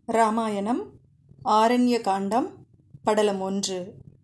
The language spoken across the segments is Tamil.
ராமாயணம் ஆரண்ய காண்டம் படலம் ஒன்று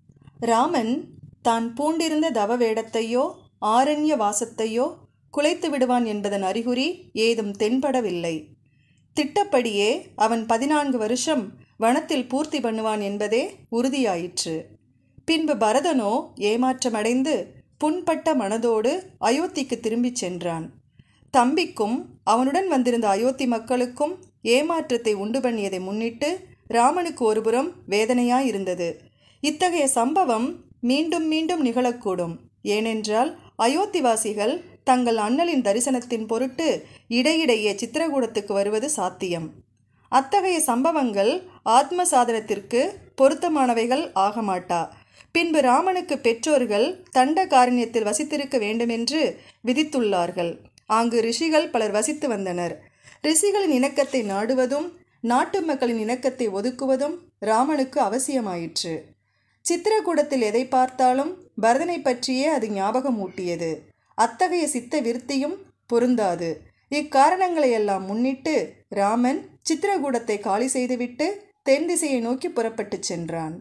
ராமன் தான் பூண்டிருந்த தவ வேடத்தையோ ஆரண்ய வாசத்தையோ குலைத்து விடுவான் என்பதன் அறிகுறி ஏதும் தென்படவில்லை திட்டப்படியே அவன் பதினான்கு வருஷம் வனத்தில் பூர்த்தி பண்ணுவான் என்பதே உறுதியாயிற்று பின்பு பரதனோ ஏமாற்றமடைந்து புண்பட்ட மனதோடு அயோத்திக்கு திரும்பிச் சென்றான் தம்பிக்கும் அவனுடன் வந்திருந்த அயோத்தி மக்களுக்கும் ஏமாற்றத்தை உண்டு பண்ணியதை முன்னிட்டு ராமனுக்கு ஒருபுறம் வேதனையாயிருந்தது இத்தகைய சம்பவம் மீண்டும் மீண்டும் நிகழக்கூடும் ஏனென்றால் அயோத்திவாசிகள் தங்கள் அண்ணலின் தரிசனத்தின் பொருட்டு இடையிடையே சித்திரகூடத்துக்கு வருவது சாத்தியம் அத்தகைய சம்பவங்கள் ஆத்ம சாதனத்திற்கு பொருத்தமானவைகள் ஆகமாட்டா பின்பு ராமனுக்கு பெற்றோர்கள் தண்ட காரண்யத்தில் வசித்திருக்க வேண்டுமென்று விதித்துள்ளார்கள் அங்கு ரிஷிகள் பலர் வசித்து வந்தனர் ரிஷிகளின் இணக்கத்தை நாடுவதும் நாட்டு மக்களின் இணக்கத்தை ஒதுக்குவதும் ராமனுக்கு அவசியமாயிற்று சித்திரக்கூடத்தில் எதை பார்த்தாலும் பரதனை பற்றியே அது ஞாபகம் ஊட்டியது அத்தகைய சித்த விருத்தியும் பொருந்தாது இக்காரணங்களை எல்லாம் முன்னிட்டு ராமன் சித்திரகூடத்தை காலி செய்துவிட்டு தென் திசையை நோக்கி புறப்பட்டுச் சென்றான்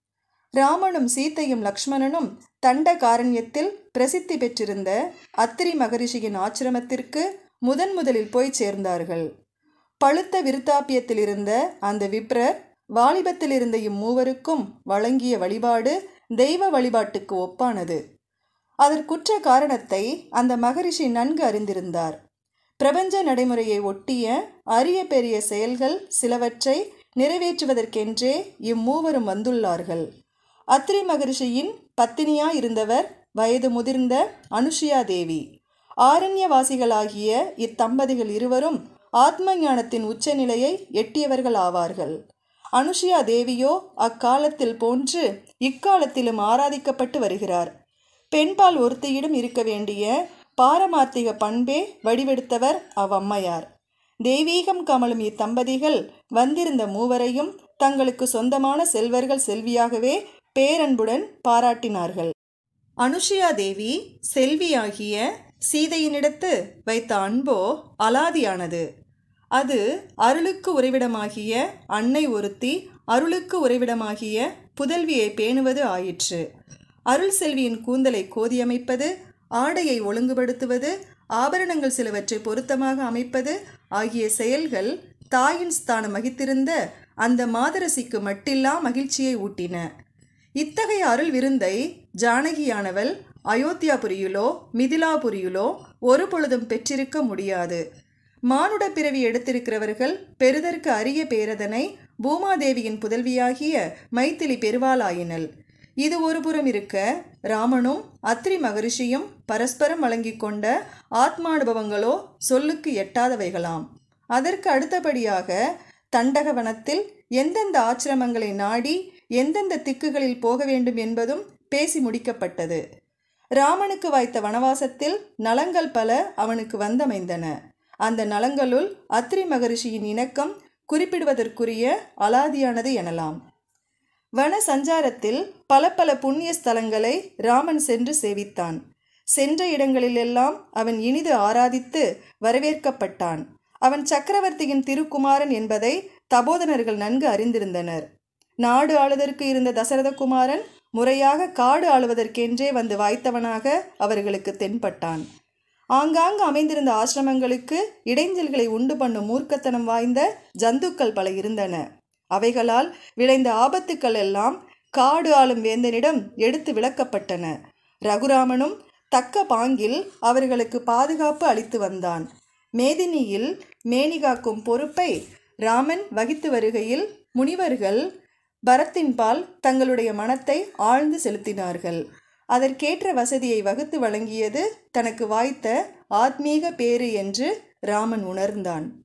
ராமனும் சீத்தையும் லக்ஷ்மணனும் தண்ட காரண்யத்தில் பிரசித்தி பெற்றிருந்த அத்திரி மகரிஷியின் ஆச்சிரமத்திற்கு முதன் முதலில் போய் சேர்ந்தார்கள் பழுத்த விருத்தாப்பியத்தில் இருந்த அந்த விப்ரர் வாலிபத்தில் இருந்த இம்மூவருக்கும் வழங்கிய வழிபாடு தெய்வ வழிபாட்டுக்கு ஒப்பானது அதற்குற்ற காரணத்தை அந்த மகரிஷி நன்கு அறிந்திருந்தார் பிரபஞ்ச நடைமுறையை ஒட்டிய அரிய பெரிய செயல்கள் சிலவற்றை நிறைவேற்றுவதற்கென்றே இம்மூவரும் வந்துள்ளார்கள் அத்ரி மகரிஷியின் பத்தினியாயிருந்தவர் வயது முதிர்ந்த அனுஷியா தேவி ஆரண்யவாசிகளாகிய இத்தம்பதிகள் இருவரும் ஆத்ம ஞானத்தின் உச்சநிலையை எட்டியவர்கள் ஆவார்கள் அனுஷியா தேவியோ அக்காலத்தில் போன்று இக்காலத்திலும் ஆராதிக்கப்பட்டு வருகிறார் பெண்பால் ஒருத்தியிடம் இருக்க வேண்டிய பாரமார்த்திக பண்பே வடிவெடுத்தவர் அவ்வம்மையார் தெய்வீகம் கமலும் இத்தம்பதிகள் வந்திருந்த மூவரையும் தங்களுக்கு சொந்தமான செல்வர்கள் செல்வியாகவே பேரன்புடன் பாராட்டினார்கள் அனுஷியா தேவி செல்வியாகிய சீதையினிடத்து வைத்த அன்போ அலாதியானது அது அருளுக்கு உறைவிடமாகிய அன்னை ஒருத்தி அருளுக்கு உறைவிடமாகிய புதல்வியை பேணுவது ஆயிற்று அருள் செல்வியின் கூந்தலை கோதியமைப்பது ஆடையை ஒழுங்குபடுத்துவது ஆபரணங்கள் சிலவற்றை பொருத்தமாக அமைப்பது ஆகிய செயல்கள் தாயின் ஸ்தானம் வகித்திருந்த அந்த மாதரசிக்கு மட்டில்லா மகிழ்ச்சியை ஊட்டின இத்தகைய அருள் விருந்தை ஜானகியானவள் அயோத்தியாபுரியிலோ மிதிலாபுரியிலோ ஒரு பொழுதும் பெற்றிருக்க முடியாது மானுட பிறவி எடுத்திருக்கிறவர்கள் பெறுதற்கு அரிய பேரதனை பூமாதேவியின் புதல்வியாகிய மைத்திலி பெருவாளாயினள் இது ஒருபுறம் இருக்க ராமனும் அத்ரி மகரிஷியும் பரஸ்பரம் வழங்கிக் கொண்ட ஆத்மானுபவங்களோ சொல்லுக்கு எட்டாதவைகளாம் அதற்கு அடுத்தபடியாக தண்டகவனத்தில் எந்தெந்த ஆச்சிரமங்களை நாடி எந்தெந்த திக்குகளில் போக வேண்டும் என்பதும் பேசி முடிக்கப்பட்டது ராமனுக்கு வாய்த்த வனவாசத்தில் நலங்கள் பல அவனுக்கு வந்தமைந்தன அந்த நலங்களுள் அத்ரி மகரிஷியின் இணக்கம் குறிப்பிடுவதற்குரிய அலாதியானது எனலாம் வன சஞ்சாரத்தில் பல பல புண்ணிய ஸ்தலங்களை ராமன் சென்று சேவித்தான் சென்ற இடங்களிலெல்லாம் அவன் இனிது ஆராதித்து வரவேற்கப்பட்டான் அவன் சக்கரவர்த்தியின் திருக்குமாரன் என்பதை தபோதனர்கள் நன்கு அறிந்திருந்தனர் நாடு ஆளுதற்கு இருந்த தசரத குமாரன் முறையாக காடு ஆளுவதற்கென்றே வந்து வாய்த்தவனாக அவர்களுக்கு தென்பட்டான் ஆங்காங்கு அமைந்திருந்த ஆசிரமங்களுக்கு இடைஞ்சல்களை உண்டு பண்ணும் மூர்க்கத்தனம் வாய்ந்த ஜந்துக்கள் பல இருந்தன அவைகளால் விளைந்த ஆபத்துக்கள் எல்லாம் காடு ஆளும் வேந்தனிடம் எடுத்து விளக்கப்பட்டன ரகுராமனும் தக்க பாங்கில் அவர்களுக்கு பாதுகாப்பு அளித்து வந்தான் மேதினியில் மேனிகாக்கும் பொறுப்பை ராமன் வகித்து வருகையில் முனிவர்கள் பரத்தின்பால் தங்களுடைய மனத்தை ஆழ்ந்து செலுத்தினார்கள் அதற்கேற்ற வசதியை வகுத்து வழங்கியது தனக்கு வாய்த்த ஆத்மீக பேறு என்று ராமன் உணர்ந்தான்